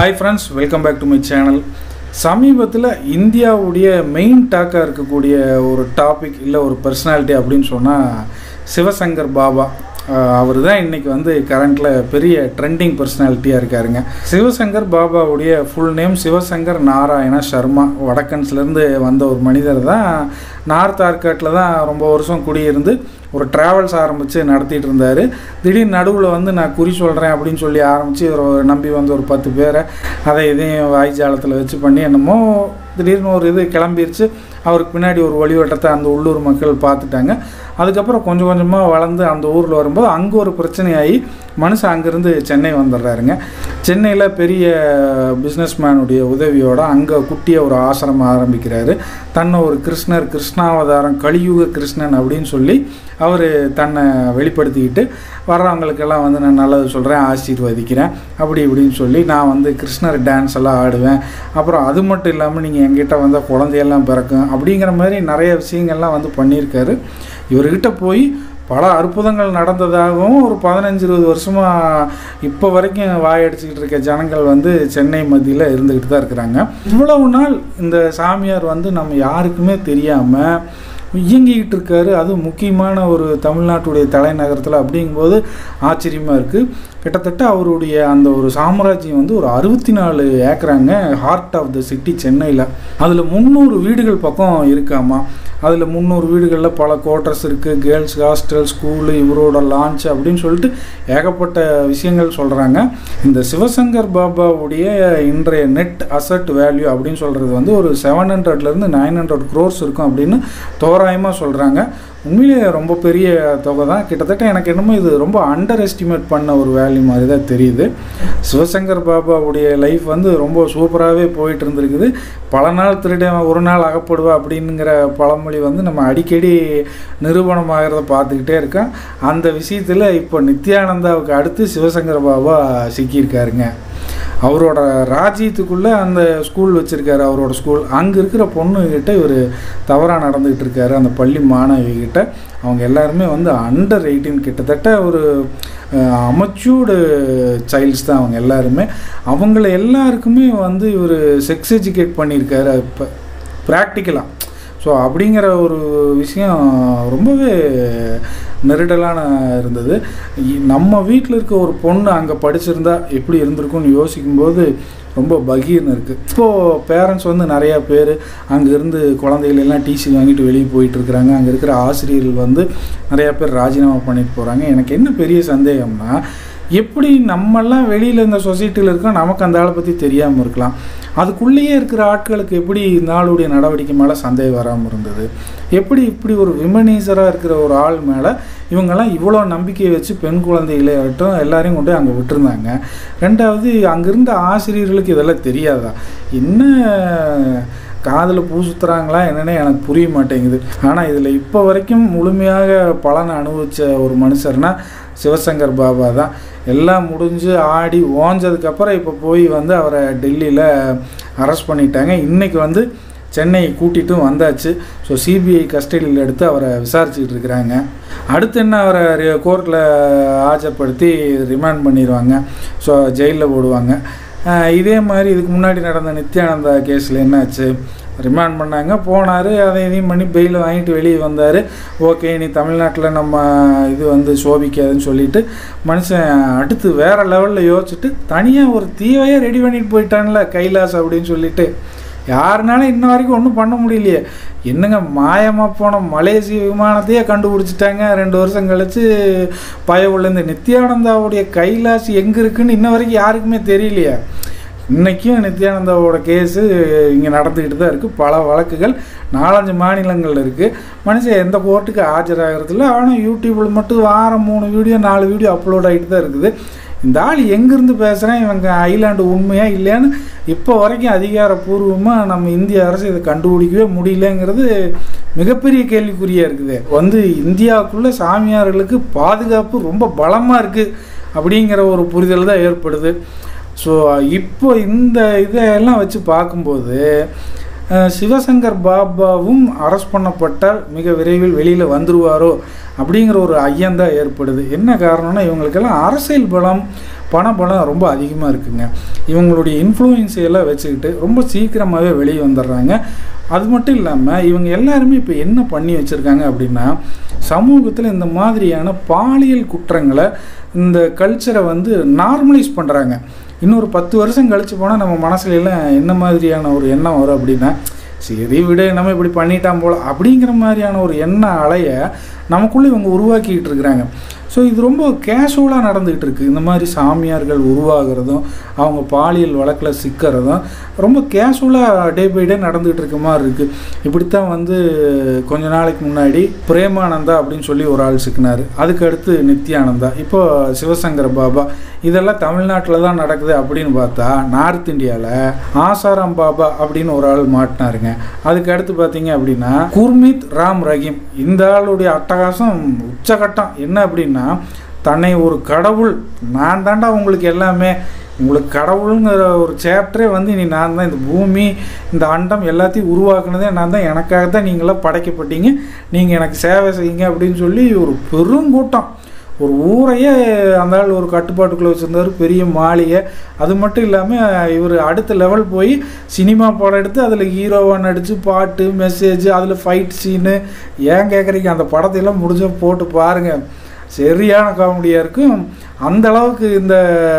Hi friends welcome back to my channel சமீபத்தில் இந்தியாவுடைய main டாக்காக இருக்கக்கூடிய ஒரு டாபிக் இல்லை ஒரு பர்சனாலிட்டி அப்படின்னு சொன்னால் சிவசங்கர் பாபா அவர் தான் இன்றைக்கி வந்து கரண்ட்டில் பெரிய ட்ரெண்டிங் பர்சனாலிட்டியாக இருக்காருங்க சிவசங்கர் பாபாவுடைய ஃபுல் நேம் சிவசங்கர் நாராயண சர்மா வடக்கன்ஸ்லேருந்து வந்த ஒரு மனிதர் தான் நார்த் ஆர்காட்டில் தான் ரொம்ப வருஷம் குடியிருந்து ஒரு ட்ராவல்ஸ் ஆரம்பித்து நடத்திட்டு இருந்தார் திடீர்னு நடுவில் வந்து நான் குறி சொல்கிறேன் அப்படின்னு சொல்லி ஆரம்பித்து ஒரு நம்பி வந்து ஒரு பத்து பேரை அதை இதையும் வாய்ஜாலத்தில் வச்சு பண்ணி என்னமோ திடீர்னு ஒரு இது கிளம்பிருச்சு அவருக்கு பின்னாடி ஒரு வழிவட்டத்தை அந்த உள்ளூர் மக்கள் பார்த்துட்டாங்க அதுக்கப்புறம் கொஞ்சம் கொஞ்சமாக வளர்ந்து அந்த ஊரில் வரும்போது அங்கே ஒரு பிரச்சனையாகி மனுஷன் அங்கேருந்து சென்னை வந்துடுறாருங்க சென்னையில் பெரிய பிஸ்னஸ்மேனுடைய உதவியோடு அங்கே குட்டிய ஒரு ஆசிரமம் ஆரம்பிக்கிறாரு தன்னை ஒரு கிருஷ்ணர் கிருஷ்ணாவதாரம் கலியுக கிருஷ்ணன் அப்படின்னு சொல்லி அவர் தன்னை வெளிப்படுத்திக்கிட்டு வர்றவங்களுக்கெல்லாம் வந்து நான் நல்லது சொல்கிறேன் ஆசீர்வதிக்கிறேன் அப்படி இப்படின்னு சொல்லி நான் வந்து கிருஷ்ணர் டான்ஸ் எல்லாம் ஆடுவேன் அப்புறம் அது மட்டும் இல்லாமல் நீங்கள் என்கிட்ட வந்தால் குழந்தையெல்லாம் பிறக்கும் அப்படிங்கிற மாதிரி நிறைய விஷயங்கள்லாம் வந்து பண்ணியிருக்காரு இவர்கிட்ட போய் பல அற்புதங்கள் நடந்ததாகவும் ஒரு பதினஞ்சு இருபது வருஷமாக இப்போ வரைக்கும் வாயடிச்சுக்கிட்டு இருக்க ஜனங்கள் வந்து சென்னை மத்தியில் இருந்துக்கிட்டு தான் இருக்கிறாங்க இவ்வளவு நாள் இந்த சாமியார் வந்து நம்ம யாருக்குமே தெரியாமல் இயங்கிக்கிட்டு இருக்காரு அது முக்கியமான ஒரு தமிழ்நாட்டுடைய தலைநகரத்தில் அப்படிங்கும்போது ஆச்சரியமாக இருக்குது கிட்டத்தட்ட அவருடைய அந்த ஒரு சாம்ராஜ்யம் வந்து ஒரு அறுபத்தி நாலு ஏக்கராங்க ஹார்ட் ஆஃப் த சிட்டி சென்னையில் அதில் முந்நூறு வீடுகள் பக்கம் இருக்காமா அதில் முந்நூறு வீடுகளில் பல குவார்ட்டர்ஸ் இருக்குது கேர்ள்ஸ் ஹாஸ்டல் ஸ்கூலு இவரோட லான்ச் அப்படின்னு சொல்லிட்டு ஏகப்பட்ட விஷயங்கள் சொல்கிறாங்க இந்த சிவசங்கர் பாபாவுடைய இன்றைய நெட் அசட் வேல்யூ அப்படின்னு சொல்கிறது வந்து ஒரு செவன் ஹண்ட்ரட்லேருந்து நைன் ஹண்ட்ரட் க்ரோர்ஸ் இருக்கும் அப்படின்னு தோராயமாக சொல்கிறாங்க உண்மையிலேயே ரொம்ப பெரிய தொகை தான் கிட்டத்தட்ட எனக்கு என்னமோ இது ரொம்ப அண்டர் எஸ்டிமேட் பண்ண ஒரு வேல்யூ மாதிரி தான் தெரியுது சிவசங்கர் பாபாவுடைய லைஃப் வந்து ரொம்ப சூப்பராகவே போயிட்டு இருந்திருக்குது பல நாள் திருடன் ஒரு நாள் அகப்படுவா அப்படிங்கிற பழமொழி வந்து நம்ம அடிக்கடி நிரூபணமாகிறத பார்த்துக்கிட்டே இருக்கோம் அந்த விஷயத்தில் இப்போ நித்யானந்தாவுக்கு அடுத்து சிவசங்கர் பாபா சிக்கியிருக்காருங்க அவரோட ராஜ்யத்துக்குள்ளே அந்த ஸ்கூல் வச்சுருக்காரு அவரோட ஸ்கூல் அங்கே இருக்கிற பொண்ணுக்கிட்ட இவர் தவறாக நடந்துக்கிட்டு இருக்காரு அந்த பள்ளி மாணவிகிட்ட அவங்க எல்லாருமே வந்து அண்டர் எயிட்டீன் கிட்டத்தட்ட ஒரு அமச்சூர்டு சைல்ட்ஸ் தான் அவங்க எல்லாருமே அவங்கள எல்லாருக்குமே வந்து இவர் செக்ஸ் எஜுகேட் பண்ணியிருக்காரு இப்போ ப்ராக்டிக்கலாக ஸோ அப்படிங்கிற ஒரு விஷயம் ரொம்பவே நெருடலான இருந்தது நம்ம வீட்டில் இருக்க ஒரு பொண்ணு அங்கே படிச்சிருந்தா எப்படி இருந்திருக்கும்னு யோசிக்கும்போது ரொம்ப பகீர்னு இருக்குது இப்போது பேரண்ட்ஸ் வந்து நிறையா பேர் அங்கேருந்து குழந்தைகள் எல்லாம் டிசி வாங்கிட்டு வெளியே போயிட்டுருக்குறாங்க அங்கே இருக்கிற ஆசிரியர்கள் வந்து நிறையா பேர் ராஜினாமா பண்ணிட்டு போகிறாங்க எனக்கு என்ன பெரிய சந்தேகம்னா எப்படி நம்மெல்லாம் வெளியில் இந்த சொசைட்டியில் இருக்கோம் நமக்கு அந்த ஆளை பற்றி தெரியாமல் இருக்கலாம் அதுக்குள்ளேயே இருக்கிற ஆட்களுக்கு எப்படி இந்த ஆளுடைய நடவடிக்கை மேலே சந்தேகம் வராமல் இருந்தது எப்படி இப்படி ஒரு விமனீசராக இருக்கிற ஒரு ஆள் மேலே இவங்கெல்லாம் இவ்வளோ நம்பிக்கையை வச்சு பெண் குழந்தைகளை ஆகட்டும் எல்லாரையும் கொண்டு அங்கே விட்டுருந்தாங்க ரெண்டாவது அங்கிருந்த ஆசிரியர்களுக்கு இதெல்லாம் தெரியாதா என்ன காதில் பூ சுற்றுறாங்களா என்னன்னே எனக்கு புரிய மாட்டேங்குது ஆனால் இதில் இப்போ வரைக்கும் முழுமையாக பலனை அனுபவித்த ஒரு மனுஷர்னா சிவசங்கர் பாபா தான் எல்லாம் முடிஞ்சு ஆடி ஓஞ்சதுக்கப்புறம் இப்போ போய் வந்து அவரை டெல்லியில் அரெஸ்ட் பண்ணிட்டாங்க இன்றைக்கி வந்து சென்னை கூட்டிகிட்டும் வந்தாச்சு ஸோ சிபிஐ கஸ்டடியில் எடுத்து அவரை விசாரிச்சுக்கிட்டு இருக்கிறாங்க அடுத்து என்ன அவரை கோர்ட்டில் ஆஜர்படுத்தி ரிமாண்ட் பண்ணிடுவாங்க ஸோ ஜெயிலில் போடுவாங்க இதே மாதிரி இதுக்கு முன்னாடி நடந்த நித்யானந்தா கேஸில் என்னாச்சு ரிமாண்ட் பண்ணாங்க போனார் அதை இதையும் பண்ணி பெயில் வாங்கிட்டு வெளியே வந்தார் ஓகே நீ தமிழ்நாட்டில் நம்ம இது வந்து சோபிக்காதுன்னு சொல்லிட்டு மனுஷன் அடுத்து வேறு லெவலில் யோசிச்சுட்டு தனியாக ஒரு தீவையே ரெடி பண்ணிட்டு போயிட்டான்ல கைலாஸ் அப்படின்னு சொல்லிட்டு யாருனாலும் இன்ன வரைக்கும் ஒன்றும் பண்ண முடியலையே என்னங்க மாயமாக போன மலேசிய விமானத்தையே கண்டுபிடிச்சிட்டாங்க ரெண்டு வருஷம் கழித்து பயவுள்ள இந்த நித்யானந்தாவுடைய கைலாஸ் எங்கே இருக்குன்னு இன்ன வரைக்கும் யாருக்குமே தெரியலையே இன்றைக்கும் நித்யானந்தாவோட கேஸு இங்கே நடந்துக்கிட்டு தான் இருக்குது பல வழக்குகள் நாலஞ்சு மாநிலங்களில் இருக்குது மனுஷன் எந்த கோர்ட்டுக்கு ஆஜராகிறதில்ல ஆனால் யூடியூப்பில் மட்டும் வாரம் மூணு வீடியோ நாலு வீடியோ அப்லோட் ஆகிட்டு தான் இருக்குது இந்த ஆள் எங்கேருந்து பேசுகிறேன் இவங்க ஐலாண்டு உண்மையா இல்லையான்னு இப்போ வரைக்கும் அதிகாரப்பூர்வமாக நம்ம இந்திய அரசு இதை கண்டுபிடிக்கவே முடியலங்கிறது மிகப்பெரிய கேள்விக்குறியாக இருக்குது வந்து இந்தியாவுக்குள்ளே சாமியார்களுக்கு பாதுகாப்பு ரொம்ப பலமாக இருக்குது அப்படிங்கிற ஒரு புரிதல் தான் ஏற்படுது ஸோ இப்போ இந்த இதெல்லாம் வச்சு பார்க்கும்போது சிவசங்கர் பாபாவும் அரெஸ்ட் பண்ணப்பட்டால் மிக விரைவில் வெளியில் வந்துருவாரோ அப்படிங்கிற ஒரு ஐயந்தான் ஏற்படுது என்ன காரணம்னா இவங்களுக்கெல்லாம் அரசியல் பலம் பணபலம் ரொம்ப அதிகமாக இருக்குங்க இவங்களுடைய இன்ஃப்ளூயன்ஸை எல்லாம் வச்சுக்கிட்டு ரொம்ப சீக்கிரமாகவே வெளியே வந்துடுறாங்க அது மட்டும் இல்லாமல் இவங்க எல்லாருமே இப்போ என்ன பண்ணி வச்சுருக்காங்க அப்படின்னா சமூகத்தில் இந்த மாதிரியான பாலியல் குற்றங்களை இந்த கல்ச்சரை வந்து நார்மலைஸ் பண்ணுறாங்க இன்னொரு பத்து வருஷம் கழிச்சு போனால் நம்ம மனசுல எல்லாம் என்ன மாதிரியான ஒரு எண்ணம் வரும் அப்படின்னா சரி விடு நம்ம இப்படி பண்ணிட்டான் போல அப்படிங்கிற மாதிரியான ஒரு எண்ண அலையை நமக்குள்ளே இவங்க உருவாக்கிட்டு இருக்கிறாங்க ஸோ இது ரொம்ப கேஷுவலாக நடந்துகிட்டு இருக்குது இந்த மாதிரி சாமியார்கள் உருவாகிறதும் அவங்க பாலியல் வழக்கில் சிக்கிறதும் ரொம்ப கேஷுவலாக டே பை டே நடந்துகிட்டு இருக்க மாதிரி இருக்குது இப்படித்தான் வந்து கொஞ்ச நாளைக்கு முன்னாடி பிரேமானந்தா அப்படின்னு சொல்லி ஒரு ஆள் சிக்கினார் அதுக்கு அடுத்து நித்யானந்தா இப்போ சிவசங்கர பாபா இதெல்லாம் தமிழ்நாட்டில் தான் நடக்குது அப்படின்னு பார்த்தா நார்த் இந்தியாவில் ஆசாராம் பாபா அப்படின்னு ஒரு ஆள் மாட்டினாருங்க அதுக்கு அடுத்து பார்த்தீங்க அப்படின்னா குர்மித் ராம் ரஹீம் இந்த ஆளுடைய அட்டகாசம் உச்சகட்டம் என்ன அப்படின்னா தன்னை ஒரு கடவுள் நான் தாண்டா உங்களுக்கு எல்லாமே உங்களுக்கு கடவுளுங்கிற ஒரு சேப்டரே வந்து இனி நான் தான் இந்த பூமி இந்த அண்டம் எல்லாத்தையும் உருவாக்குனதே நான் தான் எனக்காக தான் நீங்களாம் படைக்கப்பட்டீங்க நீங்கள் எனக்கு சேவை செய்யுங்க அப்படின்னு சொல்லி ஒரு பெருங்கூட்டம் ஒரு ஊரையே அந்த ஆள் ஒரு கட்டுப்பாட்டுக்குள்ளே வச்சுருந்தார் பெரிய மாளிகை அது மட்டும் இல்லாமல் இவர் அடுத்த லெவல் போய் சினிமா படம் எடுத்து அதில் ஹீரோவாக நடித்து பாட்டு மெசேஜ் அதில் ஃபைட் சீனு ஏன் கேட்குறீங்க அந்த படத்தையெல்லாம் முடிஞ்ச போட்டு பாருங்கள் சரியான காமெடியாக இருக்கும் அந்த அளவுக்கு இந்த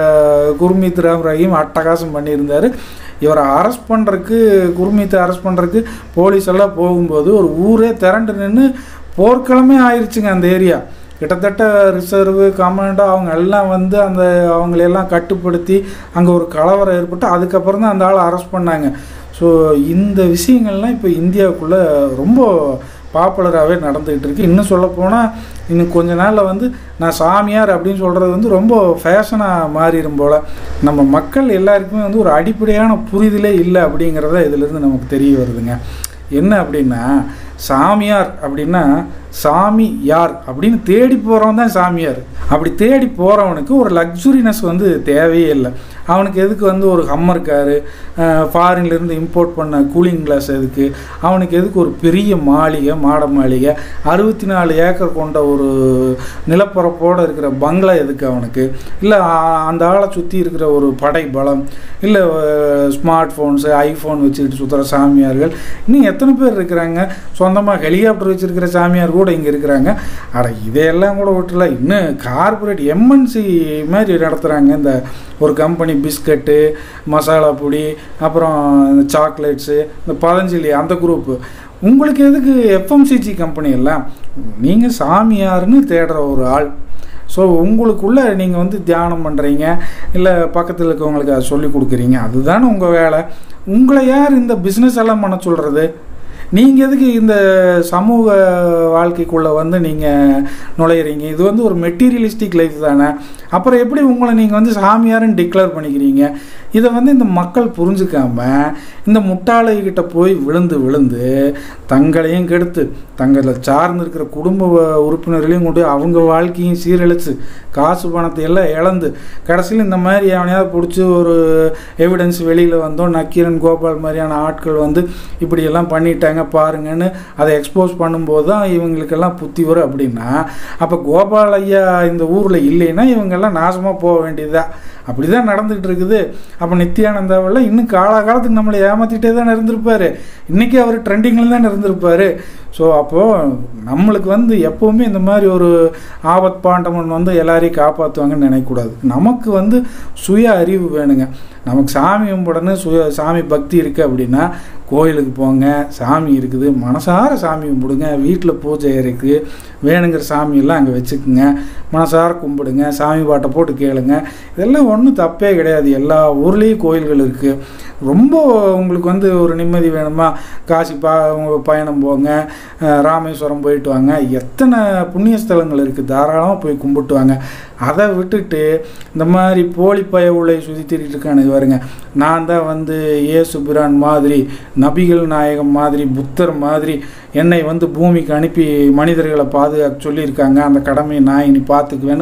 குர்மீத் ராம் ரஹீம் அட்டகாசம் பண்ணியிருந்தார் இவரை அரெஸ்ட் பண்ணுறதுக்கு குர்மீத்தை அரெஸ்ட் பண்ணுறதுக்கு போலீஸ் எல்லாம் போகும்போது ஒரு ஊரே திரண்டு நின்று போர்க்களமே ஆயிடுச்சுங்க அந்த ஏரியா கிட்டத்தட்ட ரிசர்வு கமாண்டோ அவங்க எல்லாம் வந்து அந்த அவங்களையெல்லாம் கட்டுப்படுத்தி அங்கே ஒரு கலவரம் ஏற்பட்டு அதுக்கப்புறம் தான் அந்த ஆளை அரெஸ்ட் பண்ணாங்க ஸோ இந்த விஷயங்கள்லாம் இப்போ இந்தியாவுக்குள்ளே ரொம்ப பாப்புலராகவே நடந்துகிட்டு இருக்கு இன்னும் சொல்லப்போனால் இன்னும் கொஞ்ச நாளில் வந்து நான் சாமியார் அப்படின்னு சொல்கிறது வந்து ரொம்ப ஃபேஷனாக மாறிடும் போல் நம்ம மக்கள் எல்லாருக்குமே வந்து ஒரு அடிப்படையான புரிதலே இல்லை அப்படிங்கிறத இதிலிருந்து நமக்கு தெரிய வருதுங்க என்ன அப்படின்னா சாமியார் அப்படின்னா சாமி யார் அப்படின்னு தேடி போகிறவன் தான் சாமியார் அப்படி தேடி போகிறவனுக்கு ஒரு லக்ஸுரினஸ் வந்து தேவையே இல்லை அவனுக்கு எதுக்கு வந்து ஒரு ஹம்மர் காரு ஃபாரின்லேருந்து இம்போர்ட் பண்ண கூலிங் கிளாஸ் எதுக்கு அவனுக்கு எதுக்கு ஒரு பெரிய மாளிகை மாட மாளிகை அறுபத்தி நாலு ஏக்கர் கொண்ட ஒரு நிலப்பரப்போடு இருக்கிற பங்களா எதுக்கு அவனுக்கு இல்லை அந்த ஆளை சுற்றி இருக்கிற ஒரு படை பலம் இல்லை ஸ்மார்ட் ஃபோன்ஸு ஐஃபோன் வச்சுக்கிட்டு சுற்றுற சாமியார்கள் இன்னும் எத்தனை பேர் இருக்கிறாங்க சொந்தமாக ஹெலிகாப்டர் வச்சுருக்கிற சாமியார் கூட இங்கே இருக்கிறாங்க அட இதையெல்லாம் கூட விட்டுல இன்னும் கார்பரேட் எம்என்சி மாதிரி நடத்துகிறாங்க இந்த ஒரு கம்பெனி பிஸ்கட்டு மசாலா பொடி அப்புறம் இந்த சாக்லேட்ஸு இந்த பதஞ்சலி அந்த குரூப்பு உங்களுக்கு எதுக்கு எஃப்எம்சிஜி கம்பெனி எல்லாம் நீங்கள் சாமியார்னு தேடுற ஒரு ஆள் ஸோ உங்களுக்குள்ளே நீங்கள் வந்து தியானம் பண்ணுறீங்க இல்லை பக்கத்தில் இருக்கவங்களுக்கு அதை சொல்லி கொடுக்குறீங்க அதுதானே உங்கள் வேலை உங்களை யார் இந்த பிஸ்னஸ் எல்லாம் பண்ண சொல்கிறது நீங்கள் எதுக்கு இந்த சமூக வாழ்க்கைக்குள்ளே வந்து நீங்கள் நுழையிறீங்க இது வந்து ஒரு மெட்டீரியலிஸ்டிக் லைஃப் தானே அப்புறம் எப்படி உங்களை நீங்கள் வந்து சாமியாருன்னு டிக்ளேர் பண்ணிக்கிறீங்க இதை வந்து இந்த மக்கள் புரிஞ்சுக்காம இந்த முட்டாளைகிட்ட போய் விழுந்து விழுந்து தங்களையும் கெடுத்து தங்களை சார்ந்து இருக்கிற குடும்ப உறுப்பினர்களையும் கொண்டு அவங்க வாழ்க்கையும் சீரழித்து காசு பணத்தை எல்லாம் இழந்து கடைசியில் இந்த மாதிரி எவனையாவது பிடிச்சி ஒரு எவிடன்ஸ் வெளியில் வந்தோம் நக்கீரன் கோபால் மாதிரியான ஆட்கள் வந்து இப்படியெல்லாம் பண்ணிட்டாங்க பாருங்கன்னு அதை எக்ஸ்போஸ் பண்ணும்போது தான் இவங்களுக்கெல்லாம் புத்தி வரும் அப்படின்னா அப்போ கோபால் ஐயா இந்த ஊரில் இல்லைன்னா இவங்கெல்லாம் நாசமாக போக வேண்டியதுதான் அப்படி தான் நடந்துகிட்டு இருக்குது அப்போ நித்யானந்தாவில் இன்னும் காலாகாலத்துக்கு நம்மளை ஏமாற்றிட்டே தானே இருந்திருப்பார் இன்றைக்கி அவர் ட்ரெண்டிங்கில் தானே இருந்திருப்பார் ஸோ அப்போது நம்மளுக்கு வந்து எப்போவுமே இந்த மாதிரி ஒரு ஆபத் பாண்டவன் வந்து எல்லாரையும் காப்பாற்றுவாங்கன்னு நினைக்கக்கூடாது நமக்கு வந்து சுய அறிவு வேணுங்க நமக்கு சாமி கும்பிடணும் சுய சாமி பக்தி இருக்குது அப்படின்னா கோயிலுக்கு போங்க சாமி இருக்குது மனசார சாமி கும்பிடுங்க வீட்டில் பூஜை இருக்குது வேணுங்கிற சாமியெல்லாம் அங்கே வச்சுக்குங்க மனசார கும்பிடுங்க சாமி பாட்டை போட்டு கேளுங்க இதெல்லாம் ஒன்றும் தப்பே கிடையாது எல்லா ஊர்லேயும் கோயில்கள் இருக்குது ரொம்ப உங்களுக்கு வந்து ஒரு நிம்மதி வேணுமா காசி பா பயணம் போங்க ராமேஸ்வரம் போயிட்டு வாங்க எத்தனை புண்ணிய ஸ்தலங்கள் இருக்குது தாராளமாக போய் கும்பிட்டு வாங்க அதை விட்டுட்டு இந்த மாதிரி போலி பய உலை சுற்றிட்டு இருக்கானு பாருங்க நான் தான் வந்து ஏசு பிரான் மாதிரி நபிகள் நாயகம் மாதிரி புத்தர் மாதிரி என்னை வந்து பூமிக்கு அனுப்பி மனிதர்களை பாதுகாக்க சொல்லியிருக்காங்க அந்த கடமையை நான் இனி பார்த்துக்குவேன்னு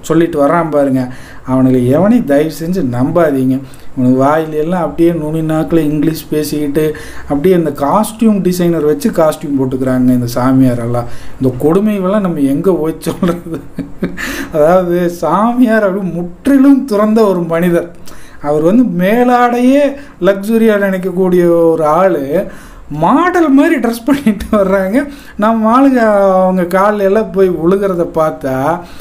சொல்லிட்டு வர்றான் பாருங்க அவனுக்கு எவனையும் தயவு செஞ்சு நம்பாதீங்க உனக்கு வாயில எல்லாம் அப்படியே நுனி நாக்கில் இங்கிலீஷ் பேசிக்கிட்டு அப்படியே இந்த காஸ்டியூம் டிசைனர் வச்சு காஸ்டியூம் போட்டுக்கிறாங்க இந்த சாமியார் எல்லாம் இந்த கொடுமைகள்லாம் நம்ம எங்கே போய் சொல்கிறது அதாவது சாமியார் அப்படி முற்றிலும் துறந்த ஒரு மனிதர் அவர் வந்து மேலாடையே லக்ஸுரியாக நினைக்கக்கூடிய ஒரு ஆள் மாடல் மாதிரி ட்ரெஸ் பண்ணிட்டு வர்றாங்க நம்ம ஆளுங்க அவங்க காலில் எல்லாம் போய் விழுகிறத பார்த்தா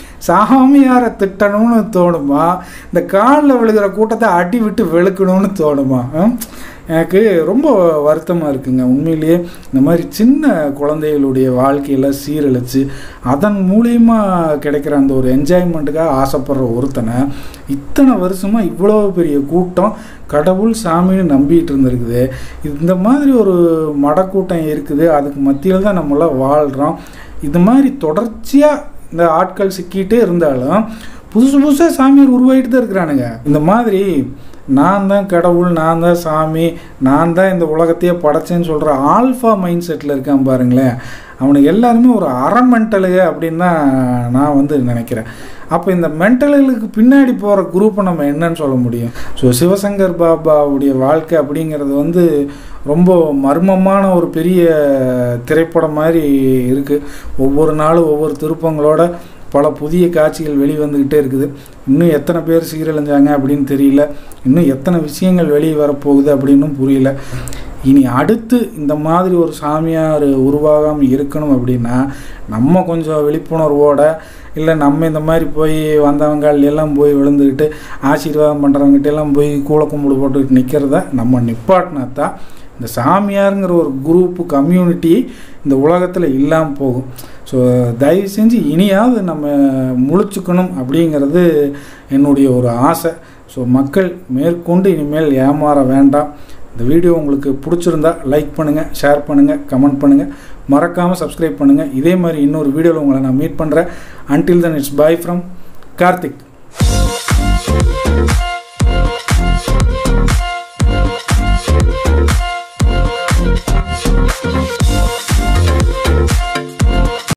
சாமியாரை திட்டணும்னு தோணுமா இந்த காலில் விழுகிற கூட்டத்தை அடி விட்டு வெளுக்கணும்னு தோணுமா ஹம்? எனக்கு ரொம்ப வருத்தமாக இருக்குங்க உண்மையிலேயே இந்த மாதிரி சின்ன குழந்தைகளுடைய வாழ்க்கையெல்லாம் சீரழிச்சு அதன் மூலியமா கிடைக்கிற அந்த ஒரு என்ஜாய்மெண்ட்டுக்காக ஆசைப்படுற ஒருத்தனை இத்தனை வருஷமாக இவ்வளோ பெரிய கூட்டம் கடவுள் சாமின்னு நம்பிட்டு இருந்திருக்குது இந்த மாதிரி ஒரு மடக்கூட்டம் இருக்குது அதுக்கு மத்தியில் தான் நம்மளாம் வாழ்கிறோம் இது மாதிரி தொடர்ச்சியாக இந்த ஆட்கள் சிக்கிட்டே இருந்தாலும் புதுசு புதுசாக சாமியார் உருவாகிட்டு தான் இருக்கிறானுங்க இந்த மாதிரி நான் தான் கடவுள் நான் தான் சாமி நான் தான் இந்த உலகத்தையே படைச்சேன்னு சொல்கிற ஆல்ஃபா மைண்ட் செட்டில் இருக்கான் பாருங்களேன் அவனுக்கு எல்லாருமே ஒரு அரை மென்டலுங்க அப்படின்னு தான் நான் வந்து நினைக்கிறேன் அப்போ இந்த மென்டலுக்கு பின்னாடி போகிற குரூப்பை நம்ம என்னன்னு சொல்ல முடியும் ஸோ சிவசங்கர் பாபாவுடைய வாழ்க்கை அப்படிங்கிறது வந்து ரொம்ப மர்மமான ஒரு பெரிய திரைப்படம் மாதிரி இருக்குது ஒவ்வொரு நாளும் ஒவ்வொரு திருப்பங்களோட பல புதிய காட்சிகள் வெளிவந்துக்கிட்டே இருக்குது இன்னும் எத்தனை பேர் சீரழிஞ்சாங்க அப்படின்னு தெரியல இன்னும் எத்தனை விஷயங்கள் வெளியே வரப்போகுது அப்படின்னும் புரியல இனி அடுத்து இந்த மாதிரி ஒரு சாமியார் உருவாகாமல் இருக்கணும் அப்படின்னா நம்ம கொஞ்சம் விழிப்புணர்வோட இல்லை நம்ம இந்த மாதிரி போய் வந்தவங்க எல்லாம் போய் விழுந்துக்கிட்டு ஆசீர்வாதம் பண்ணுறவங்ககிட்ட எல்லாம் போய் கூல கும்பிடு போட்டுக்கிட்டு நிற்கிறத நம்ம நிப்பாட்டினா தான் இந்த சாமியாருங்கிற ஒரு குரூப்பு கம்யூனிட்டி இந்த உலகத்தில் இல்லாமல் போகும் ஸோ தயவு செஞ்சு இனியாவது நம்ம முழிச்சுக்கணும் அப்படிங்கிறது என்னுடைய ஒரு ஆசை ஸோ மக்கள் மேற்கொண்டு இனிமேல் ஏமாற வேண்டாம் இந்த வீடியோ உங்களுக்கு பிடிச்சிருந்தா லைக் பண்ணுங்கள் ஷேர் பண்ணுங்கள் கமெண்ட் பண்ணுங்கள் மறக்காமல் சப்ஸ்கிரைப் பண்ணுங்கள் இதே மாதிரி இன்னொரு வீடியோவில் உங்களை நான் மீட் பண்ணுறேன் until then it's bye from Karthik